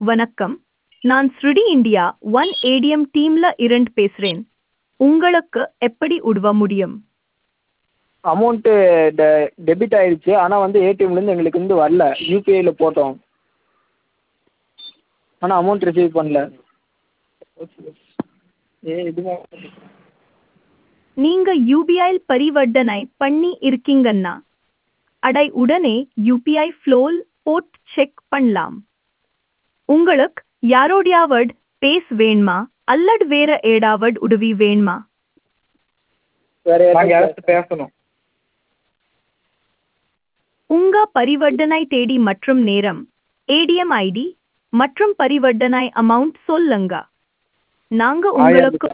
வணக்கம் நான் ஸ்ருடி இந்தியா ஒன் ஏடிஎம் டீம்ல இருந்து பேசுறேன் உங்களுக்கு எப்படி உதவ முடியும் அமௌண்ட்டு டெ டெபிட் ஆயிடுச்சு ஆனால் வந்து ஏடிஎம்லேருந்து எங்களுக்கு வந்து வரல யூபிஐயில் போட்டோம் ஆனால் அமௌண்ட் ரிசீவ் பண்ணல ஏ இதுமா நீங்க யூபிஐ பரிவர்த்தனை பண்ணி இருக்கீங்கன்னா அடை உடனே யூபிஐ ஃப்ளோல் போட் செக் பண்ணலாம் உங்களுக்கு யாரோடையாவது பேஸ் வேணுமா அல்லது வேற ஏதாவது உதவி வேணுமா வேறு நாங்கள் யாராவது யாராச்சும் பேசணும் உங்க பரிவர்த்தனை தேதி மற்றும் நேரம் ஏடிஎம் ஐடி மற்றும் பரிவர்த்தனை அமௌண்ட் சொல்லுங்க நாங்க உங்களுக்கு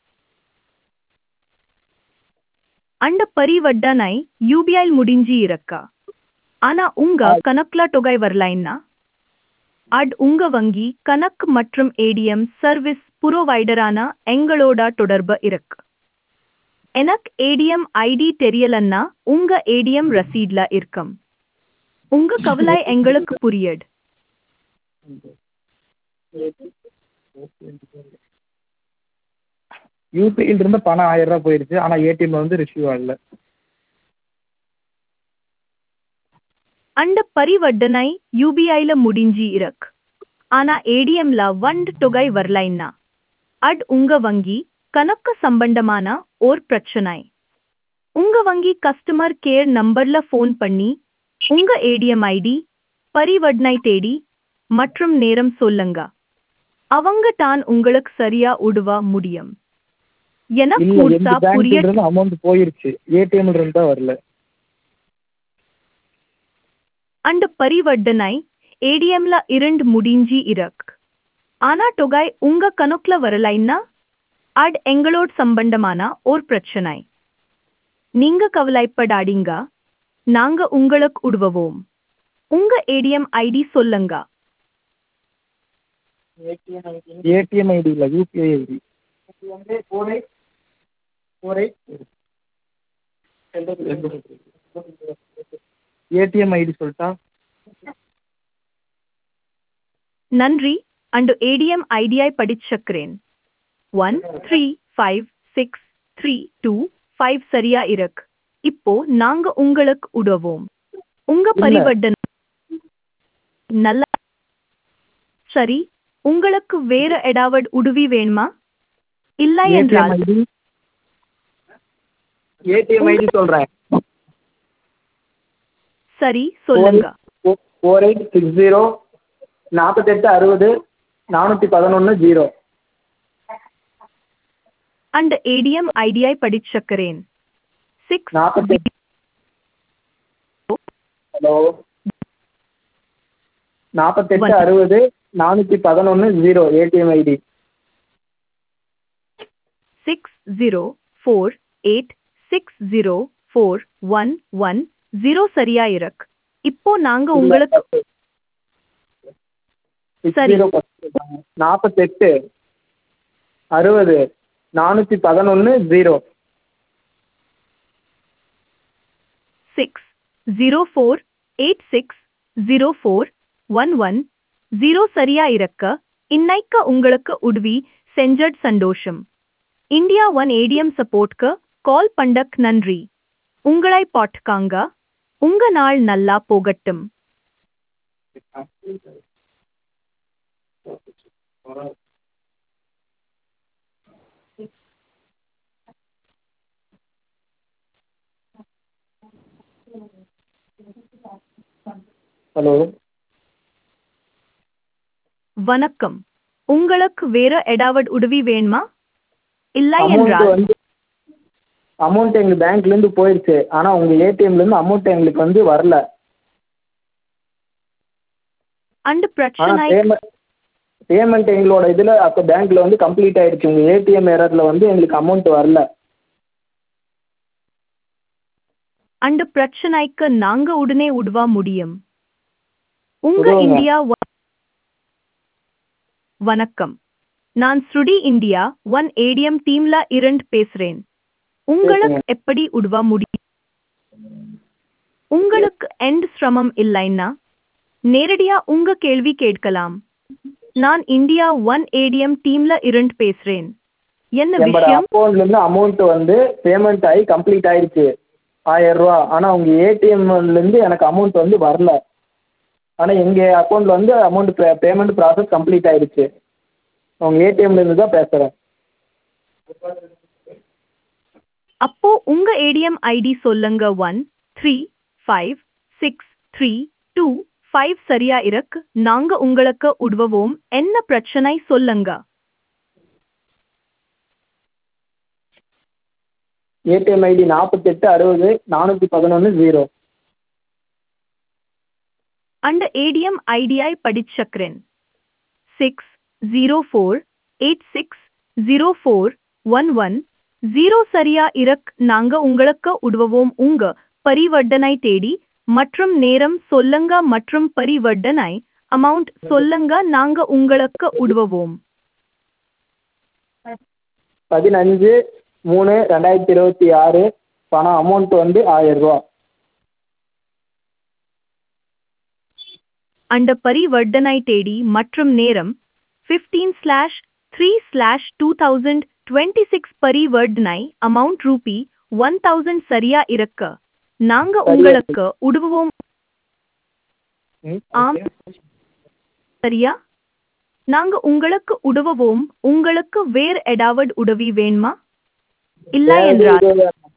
அந்த பரிவர்த்தனை யூபிஐ முடிஞ்சு இருக்கா ஆனா உங்க கணக்குல தொகை வரலைன்னா அட் உங்க வங்கி கணக்கு மற்றும் ஏடிஎம் சர்வீஸ் புரோவைடரான எங்களோட தொடர்பு இருக்கு எனக்கு ஏடிஎம் ஐடி தெரியலன்னா உங்க ஏடிஎம் ரசீட்ல இருக்கும் உங்க கவலை எங்களுக்கு புரியுது யூபிஐலேருந்து பணம் ஆயிரம் ரூபா போயிடுச்சு ஆனால் ஏடிஎம்ல வந்து ரிசீவ் ஆகல அந்த பரிவர்த்தனை யூபிஐல முடிஞ்சு இருக்கு ஆனா ஏடிஎம்ல வண்ட் தொகை வரலைன்னா அட் உங்க வங்கி கணக்கு சம்பந்தமான ஓர் பிரச்சனை உங்க வங்கி கஸ்டமர் கேர் நம்பர்ல ஃபோன் பண்ணி உங்க ஏடிஎம் ஐடி பரிவர்த்தனை தேதி மற்றும் நேரம் சொல்லுங்க அவங்க தான் உங்களுக்கு சரியா உதவ முடியும் எனக்கு இல்லை முழுசா எங்கள் புரிய பேங்க்லேருந்து அமௌண்ட் போயிருச்சு ஏடிஎம்ல இருந்து தான் வரல அந்த பரிவர்த்தனை ஏடிஎம்ல இருந்து முடிஞ்சு இருக்கு ஆனா தொகை உங்க கணக்குல வரலைன்னா அட் எங்களோட சம்பந்தமான ஒரு பிரச்சனை நீங்க கவலைப்படாதீங்க நாங்க உங்களுக்கு உதவுவோம் உங்க ஏடிஎம் ஐடி சொல்லுங்க ஏடிஎம் ஐடி இல்லை UPI ID four eight four eight ATM ID சொல்லிட்டா நன்றி அண்டு ஏடிஎம் ஐடியை படிச்சக்கிறேன் one three five six three two five சரியா இருக்கு இப்போ நாங்க உங்களுக்கு உதவுவோம் உங்க இல்ல. பரிவர்த்தனை நல்லா சரி உங்களுக்கு வேற ஏதாவது உதவி வேணுமா இல்லை ஏடிஎம் என்றால் ஐடி ஏடிஎம் ஐடி சொல்கிறேன் சரி சொல்லுங்க ஃபோர் எயிட் சிக்ஸ் ஜீரோ நாற்பத்தெட்டு அறுபது நானூற்றி பதினொன்று ஜீரோ அந்த ஏடிஎம் ஐடியை படிச்சக்கிறேன் சிக்ஸ் நாற்பத்தெட்டு ஹலோ நாற்பத்தெட்டு வந்து- அறுபது நானூற்றி பதினொன்று zero ATM ID six zero four eight six zero four one one zero சரியா இருக்கு இப்போ நாங்க உங்களுக்கு சரி. நாற்பத்தெட்டு அறுபது நானூற்றி பதினொன்று zero six zero four eight six zero four one one zero சரியா இருக்க இன்னைக்கு உங்களுக்கு உதவி செஞ்சட் சந்தோஷம் இந்தியா ஒன் ஏடிஎம் சப்போர்ட்க்கு கால் பண்ணக் நன்றி உங்களை பாட்டுக்காங்க உங்க நாள் நல்லா போகட்டும் ஹலோ வணக்கம் உங்களுக்கு வேற ஏதாவது உதவி வேணுமா இல்லை அமௌண்ட் என்றால் வந்து அமௌண்ட் எங்கள் பேங்க்லேருந்து போயிடுச்சு ஆனால் உங்கள் ஏடிஎம்லேருந்து அமௌண்ட் எங்களுக்கு வந்து வரல அந்த ஆனால் பிரச்சனை பேமெண்ட் பேமெண்ட் எங்களோட இதில் அப்போ பேங்க்கில் வந்து கம்ப்ளீட் ஆயிடுச்சு உங்கள் ஏடிஎம் எரரில் வந்து எங்களுக்கு அமௌண்ட் வரல அந்த பிரச்சனைக்கு நாங்க உடனே உதவ முடியும் உங்க உதவுங்க. இந்தியா ஒன்- வணக்கம் நான் ஸ்ருடி இந்தியா ஒன் ஏடிஎம் டீம்ல இருந்து பேசுறேன் உங்களுக்கு பேசுங்க. எப்படி உதவ முடியும் உங்களுக்கு எண்ட் சிரமம் இல்லைன்னா நேரடியா உங்க கேள்வி கேட்கலாம் நான் இந்தியா ஒன் ஏடிஎம் டீம்ல இருந்து பேசுறேன் என்ன என்னோட விஷயம் அக்கௌண்ட்லேருந்து அமௌண்ட் வந்து பேமெண்ட் ஆகி கம்ப்ளீட் ஆயிடுச்சு ஆயிரம் ரூபா ஆனால் உங்கள் ஏடிஎம்லேருந்து எனக்கு அமௌண்ட் வந்து வரல ஆனால் எங்கள் அக்கௌண்ட்டில் வந்து amount pay payment process complete ஆயிடுச்சு உங்கள் ஏடிஎம்லேருந்து தான் பேசுகிறேன் அப்போ உங்க ஏடிஎம் ஐடி சொல்லுங்க one three five six three two five சரியா இருக்கு நாங்க உங்களுக்கு உதவுவோம் என்ன பிரச்சனை சொல்லுங்க ஏடிஎம் ஐடி நாற்பத்தெட்டு அறுபது நானூற்றி பதினொன்று ஜீரோ அந்த ஏடிஎம் ஐடியை படிச்சக்கிறேன் six zero four eight six zero four one one zero சரியா இருக்கு நாங்க உங்களுக்கு உதவுவோம் உங்க பரிவர்த்தனை தேடி மற்றும் நேரம் சொல்லுங்க மற்றும் பரிவர்த்தனை அமௌண்ட் சொல்லுங்க நாங்க உங்களுக்கு உதவுவோம் பதினஞ்சு மூணு ரெண்டாயிரத்தி இருபத்தி ஆறு பணம் அமௌண்ட் வந்து ஆயிரம் ரூபா அந்த பரிவர்த்தனை தேதி மற்றும் நேரம் fifteen slash three slash two thousand twenty six பரிவர்த்தனை அமௌண்ட் ரூபி ஒன் தௌசண்ட் சரியா இருக்க நாங்க உங்களுக்கு உதவுவோம் ம், ஆம். okay. சரியா நாங்க உங்களுக்கு உதவுவோம் உங்களுக்கு வேற ஏதாவது உதவி வேணுமா இல்ல வேற என்றால் எதுவும் வேணாம்.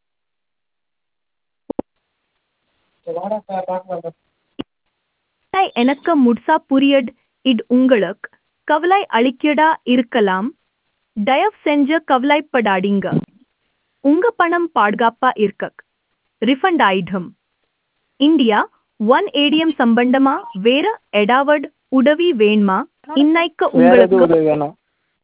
வாடா சார், பார்க்கலாம். கவலை எனக்கு முட்சா புரியட் இது உங்களுக்கு கவலை அளிக்கடா இருக்கலாம் தயவு செஞ்சு கவலைப்படாதீங்க உங்க பணம் பாதுகாப்பா இருக்க ரிஃபண்ட் ஆயிடும் இந்தியா ஒன் ஏடிஎம் சம்பந்தமா வேற ஏதாவது உதவி வேணுமா இன்னைக்கு வேற உங்களுக்கு எதுவும் உதவி வேணாம்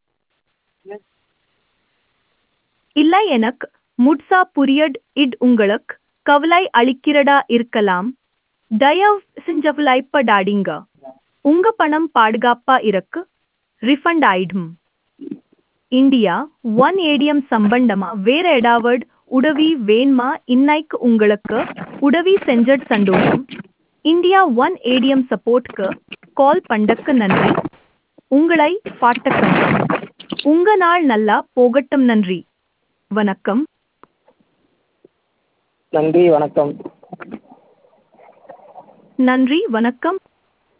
இல்ல எனக்கு முட்சா புரியட் இது உங்களுக்கு கவலை அளிக்கிறதா இருக்கலாம் தயவு செஞ்சு கவலைப்படாதீங்க உங்க பணம் பாதுகாப்பா இருக்கு ரிஃபண்ட் ஆயிடும் இந்தியா ஒன் ஏடிஎம் சம்பந்தமா வேற ஏதாவது உதவி வேணுமா இன்னைக்கு உங்களுக்கு உதவி செஞ்சது சந்தோஷம் இந்தியா ஒன் ஏடிஎம் சப்போர்ட்க்கு கால் பண்ணக்கு நன்றி உங்களை பாட்டக்கம் உங்க நாள் நல்லா போகட்டும் நன்றி வணக்கம் நன்றி வணக்கம் நன்றி வணக்கம்